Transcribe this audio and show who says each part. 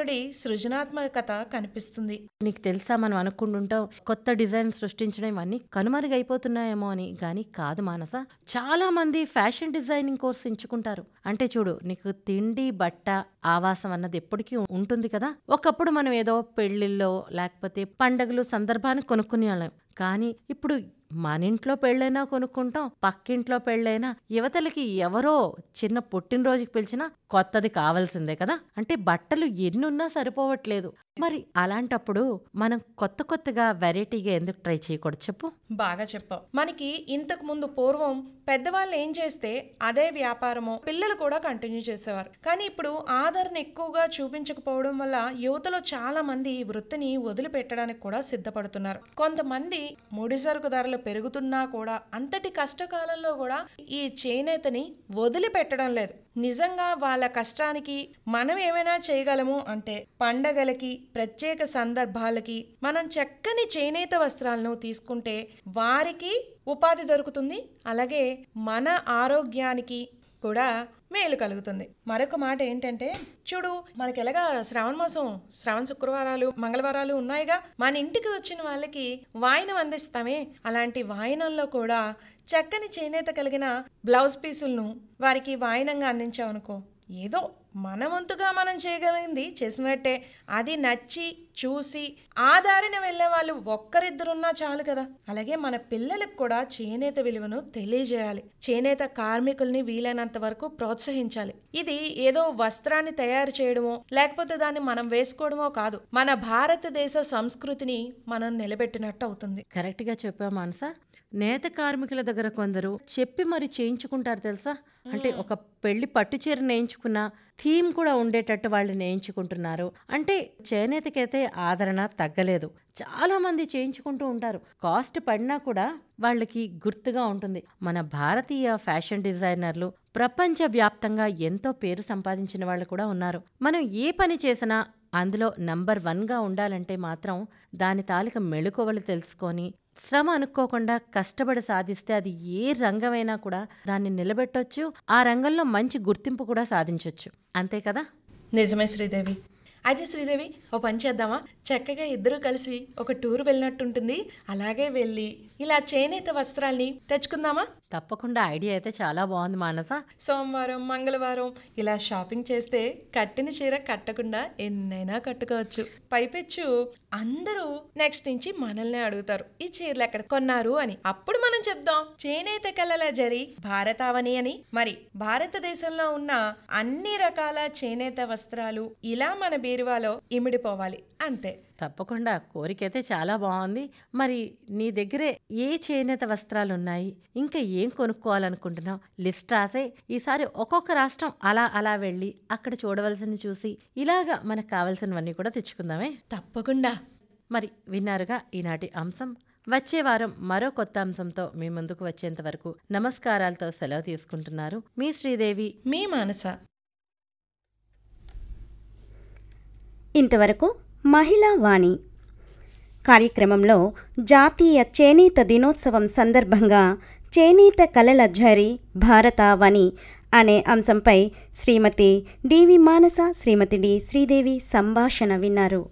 Speaker 1: కళాకారుడి సృజనాత్మకత కనిపిస్తుంది
Speaker 2: నీకు తెలుసా మనం అనుకుంటుంటాం కొత్త డిజైన్ సృష్టించడం ఇవన్నీ కనుమరుగైపోతున్నాయేమో అని కానీ కాదు మానస చాలా మంది ఫ్యాషన్ డిజైనింగ్ కోర్స్ ఎంచుకుంటారు అంటే చూడు నీకు తిండి బట్ట ఆవాసం అన్నది ఎప్పటికీ ఉంటుంది కదా ఒకప్పుడు మనం ఏదో పెళ్లిళ్ళో లేకపోతే పండగలు సందర్భానికి కొనుక్కునే వాళ్ళం కానీ ఇప్పుడు మన ఇంట్లో పెళ్ళైనా కొనుక్కుంటాం పక్కింట్లో పెళ్ళైనా యువతలకి ఎవరో చిన్న పుట్టినరోజుకి పిలిచినా కొత్తది కావాల్సిందే కదా అంటే బట్టలు ఎన్నున్నా సరిపోవట్లేదు మరి అలాంటప్పుడు మనం కొత్త కొత్తగా వెరైటీగా ఎందుకు ట్రై చేయకూడదు చెప్పు
Speaker 1: బాగా చెప్పావు మనకి ఇంతకు ముందు పూర్వం పెద్దవాళ్ళు ఏం చేస్తే అదే వ్యాపారమో పిల్లలు కూడా కంటిన్యూ చేసేవారు కానీ ఇప్పుడు ఆదరణ ఎక్కువగా చూపించకపోవడం వల్ల యువతలో చాలా మంది ఈ వృత్తిని వదిలిపెట్టడానికి కూడా సిద్ధపడుతున్నారు కొంతమంది ముడి సరుకు ధరలు పెరుగుతున్నా కూడా అంతటి కష్టకాలంలో కూడా ఈ చేనేతని వదిలిపెట్టడం లేదు నిజంగా వాళ్ళ కష్టానికి మనం ఏమైనా చేయగలము అంటే పండగలకి ప్రత్యేక సందర్భాలకి మనం చక్కని చేనేత వస్త్రాలను తీసుకుంటే వారికి ఉపాధి దొరుకుతుంది అలాగే మన ఆరోగ్యానికి కూడా మేలు కలుగుతుంది మరొక మాట ఏంటంటే చూడు మనకి ఎలాగా శ్రావణ మాసం శ్రావణ శుక్రవారాలు మంగళవారాలు ఉన్నాయిగా మన ఇంటికి వచ్చిన వాళ్ళకి వాయినం అందిస్తామే అలాంటి వాయినంలో కూడా చక్కని చేనేత కలిగిన బ్లౌజ్ పీసులను వారికి వాయినంగా అందించామనుకో ఏదో మన వంతుగా మనం చేయగలిగింది చేసినట్టే అది నచ్చి చూసి ఆ దారిన వెళ్ళే వాళ్ళు ఒక్కరిద్దరున్నా చాలు కదా అలాగే మన పిల్లలకు కూడా చేనేత విలువను తెలియజేయాలి చేనేత కార్మికుల్ని వీలైనంత వరకు ప్రోత్సహించాలి ఇది ఏదో వస్త్రాన్ని తయారు చేయడమో లేకపోతే దాన్ని మనం వేసుకోవడమో కాదు మన భారతదేశ సంస్కృతిని మనం నిలబెట్టినట్టు అవుతుంది
Speaker 2: కరెక్ట్గా చెప్పా మానస నేత కార్మికుల దగ్గర కొందరు చెప్పి మరి చేయించుకుంటారు తెలుసా అంటే ఒక పెళ్లి పట్టు చీర నేయించుకున్న థీమ్ కూడా ఉండేటట్టు వాళ్ళు నేయించుకుంటున్నారు అంటే చేనేతకైతే ఆదరణ తగ్గలేదు చాలా మంది చేయించుకుంటూ ఉంటారు కాస్ట్ పడినా కూడా వాళ్ళకి గుర్తుగా ఉంటుంది మన భారతీయ ఫ్యాషన్ డిజైనర్లు ప్రపంచ వ్యాప్తంగా ఎంతో పేరు సంపాదించిన వాళ్ళు కూడా ఉన్నారు మనం ఏ పని చేసినా అందులో నంబర్ వన్గా ఉండాలంటే మాత్రం దాని తాలూక మెళుకువలు తెలుసుకొని శ్రమ అనుకోకుండా కష్టపడి సాధిస్తే అది ఏ రంగమైనా కూడా దాన్ని నిలబెట్టొచ్చు ఆ రంగంలో మంచి గుర్తింపు కూడా సాధించవచ్చు అంతే కదా
Speaker 1: నిజమే శ్రీదేవి అయితే శ్రీదేవి ఓ పని చేద్దామా చక్కగా ఇద్దరు కలిసి ఒక టూర్ వెళ్ళినట్టుంటుంది అలాగే వెళ్ళి ఇలా చేనేత వస్త్రాల్ని తెచ్చుకుందామా
Speaker 2: తప్పకుండా ఐడియా అయితే చాలా బాగుంది మానస
Speaker 1: సోమవారం మంగళవారం ఇలా షాపింగ్ చేస్తే కట్టిన చీర కట్టకుండా ఎన్నైనా కట్టుకోవచ్చు పైపెచ్చు అందరూ నెక్స్ట్ నుంచి మనల్ని అడుగుతారు ఈ చీరలు ఎక్కడ కొన్నారు అని అప్పుడు మనం చెప్దాం చేనేత కళల జరి భారతావని అని మరి భారతదేశంలో ఉన్న అన్ని రకాల చేనేత వస్త్రాలు ఇలా మన బీరువాలో ఇమిడిపోవాలి అంతే
Speaker 2: తప్పకుండా కోరికైతే చాలా బాగుంది మరి నీ దగ్గరే ఏ చేనేత వస్త్రాలు ఉన్నాయి ఇంకా ఏం కొనుక్కోవాలనుకుంటున్నావు లిస్ట్ రాసే ఈసారి ఒక్కొక్క రాష్ట్రం అలా అలా వెళ్ళి అక్కడ చూడవలసింది చూసి ఇలాగా మనకు కావాల్సినవన్నీ కూడా తెచ్చుకుందామే
Speaker 1: తప్పకుండా
Speaker 2: మరి విన్నారుగా ఈనాటి అంశం వచ్చే వారం మరో కొత్త అంశంతో మీ ముందుకు వచ్చేంత వరకు నమస్కారాలతో సెలవు తీసుకుంటున్నారు మీ శ్రీదేవి
Speaker 1: మీ మానస
Speaker 3: ఇంతవరకు మహిళా వాణి కార్యక్రమంలో జాతీయ చేనేత దినోత్సవం సందర్భంగా చేనేత కళల ఝరి భారతావని అనే అంశంపై శ్రీమతి డివి మానస శ్రీమతి డి శ్రీదేవి సంభాషణ విన్నారు